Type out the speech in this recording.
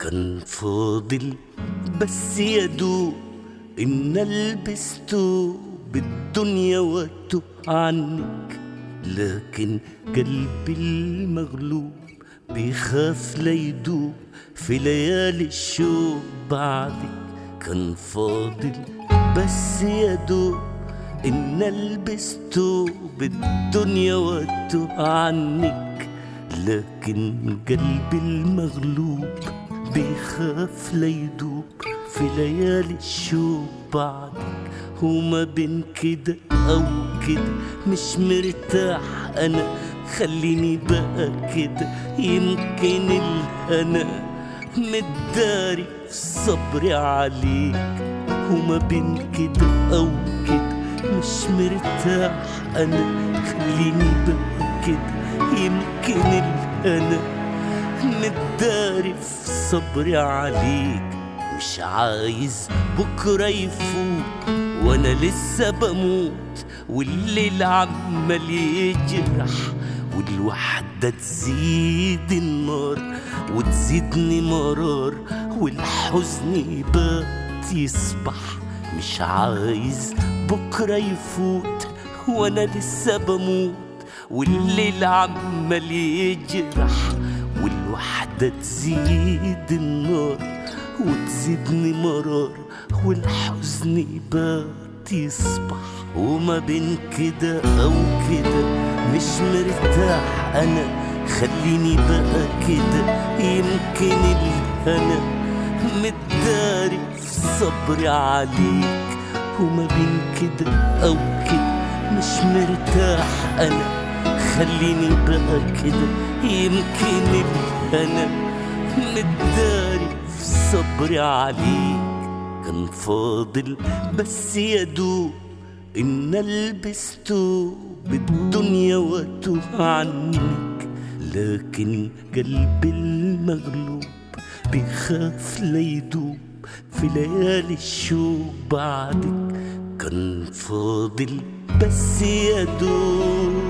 كان فاضل بس يدوب إن لبسته بالدنيا واتوب عنك لكن قلبي المغلوب بيخاف ليدوب في ليالي الشوق بعدك كان فاضل بس يدوب إن لبسته بالدنيا واتوب عنك لكن قلبي المغلوب بيخاف ليدوب في ليالي الشوق بعدك وما بين كده أو كده مش مرتاح أنا خليني بقى كده يمكن الهنا متداري في صبري عليك وما بين كده أو كده مش مرتاح أنا خليني بقى كده يمكن الهنا متداري في صبري عليك مش عايز بكرة يفوت وانا لسه بموت والليل عمال يجرح والوحدة تزيد النار وتزيدني مرار والحزن يبات يصبح مش عايز بكرة يفوت وانا لسه بموت والليل عمال يجرح والوحدة تزيد النار وتزيدني مرار والحزن يبات يصبح وما بين كده أو كده مش مرتاح أنا خليني بقى كده يمكن الهنا متداري في صبري عليك وما بين كده أو كده مش مرتاح أنا خليني بقى كده يمكن الهنا متداري في صبري عليك كان فاضل بس يدوب إن لبسته بالدنيا واتوه عنك لكن قلبي المغلوب بيخاف ليدوب في ليالي الشوق بعدك كان فاضل بس يدوب